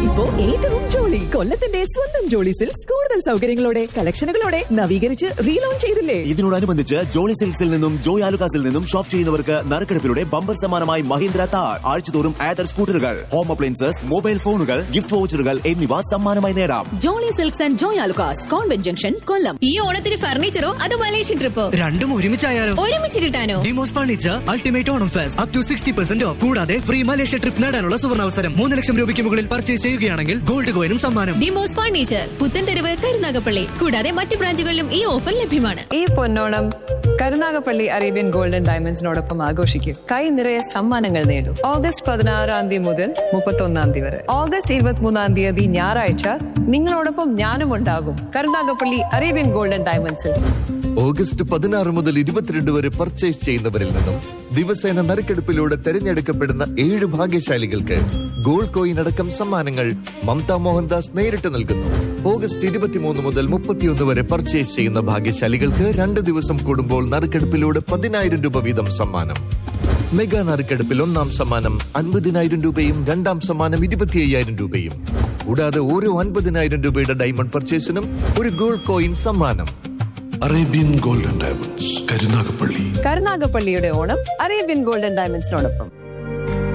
ഇപ്പോ ഏറ്റവും ജോളി കൊല്ലത്തിന്റെ സ്വന്തം ജോളി സിൽക്സ് കൂടുതൽ സൗകര്യങ്ങളോടെ കളക്ഷനുകളോടെ നവീകരിച്ച് റീലോഞ്ച് ചെയ്തില്ലേ ഇതിനോടനുബന്ധിച്ച് ജോളി സിൽക്സിൽ നിന്നും ജോയ് ആലുകാസിൽ നിന്നും ഷോപ്പ് ചെയ്യുന്നവർക്ക് നറുക്കെടുപ്പിലൂടെ ബമ്പർ സമ്മാനമായി മഹീന്ദ്ര താർ ആഴ്ചതോറും ആദർ സ്കൂട്ടറുകൾ ഹോം അപ്ലയൻസസ് മൊബൈൽ ഫോണുകൾ ഗിഫ്റ്റ് വൗച്ചറുകൾ എന്നിവ സമ്മാനമായി നേടാം Jolly Silks and Joy Alukkas convent junction Kollam ഈ ഓണത്തിന് ഫർണിച്ചറോ അതോ മലേഷ്യൻ ട്രിപ്പോ രണ്ടും ഒരുമിച്ചായാലോ ഒരുമിച്ച് കിട്ടാനോ Demos furniture ultimate Onam fest up to sixty percent off കൂടാതെ ഫ്രീ മലേഷ്യ ട്രിപ്പ് നേടാനുള്ള സുവർണാവസരം മൂന്ന് ലക്ഷം രൂപയ്ക്ക് മുകളിൽ പർച്ചേസ് ചെയ്യുകയാണെങ്കിൽ ഗോൾഡ് കോയിനും സമ്മാനം ഡിമോസ് ഫർണിച്ചർ പുത്തൻതെരുവ് കരുനാഗപ്പള്ളി കൂടാതെ മറ്റ് ബ്രാഞ്ചുകളിലും ഈ ഓഫർ ലഭ്യമാണ് ഈ പൊന്നോണം കരുനാഗപ്പള്ളി അറേബ്യൻ ഗോൾഡൻ ഡയമണ്ട്സിനോടൊപ്പം ആഘോഷിക്കും കൈ നിറയെ സമ്മാനങ്ങൾ നേടും ഓഗസ്റ്റ് പതിനാറാം തീയതി മുതൽ മുപ്പത്തൊന്നാം തീയതി വരെ ഓഗസ്റ്റ് ഇരുപത്തിമൂന്നാം തീയതി ഞായറാഴ്ച നിങ്ങളോടൊപ്പം ഞാനും ഉണ്ടാകും കരുനാഗപ്പള്ളി അറേബ്യൻ ഗോൾഡൻ ഡയമണ്ട്സിൽ ഓഗസ്റ്റ് പതിനാറ് മുതൽ ഇരുപത്തിരണ്ട് വരെ പർച്ചേസ് ചെയ്യുന്നവരിൽ നിന്നും ദിവസേന നറുക്കെടുപ്പിലൂടെ തെരഞ്ഞെടുക്കപ്പെടുന്ന ഏഴ് ഭാഗ്യശാലികൾക്ക് ഗോൾഡ് കോയിൻ അടക്കം സമ്മാനങ്ങൾ മമത മോഹൻദാസ് നേരിട്ട് നൽകുന്നു ഓഗസ്റ്റ് ഇരുപത്തിമൂന്ന് മുതൽ മുപ്പത്തിയൊന്ന് വരെ പർച്ചേസ് ചെയ്യുന്ന ഭാഗ്യശാലികൾക്ക് രണ്ട് ദിവസം കൂടുമ്പോൾ നറുക്കെടുപ്പിലൂടെ പതിനായിരം രൂപ വീതം സമ്മാനം മെഗാ നറുക്കെടുപ്പിൽ ഒന്നാം സമ്മാനം അൻപതിനായിരം രൂപയും രണ്ടാം സമ്മാനം ഇരുപത്തി അയ്യായിരം രൂപയും കൂടാതെ ഓരോ അൻപതിനായിരം രൂപയുടെ ഡയമണ്ട് പർച്ചേസിനും ഒരു ഗോൾഡ് കോയിൻ സമ്മാനം അറേബ്യൻ ഗോൾഡൻ ഡയമണ്ട്സ് കരുനാഗപ്പള്ളി കരുനാഗപ്പള്ളിയുടെ ഓണം അറേബ്യൻ ഗോൾഡൻ ഡയമണ്ട്സിനോടൊപ്പം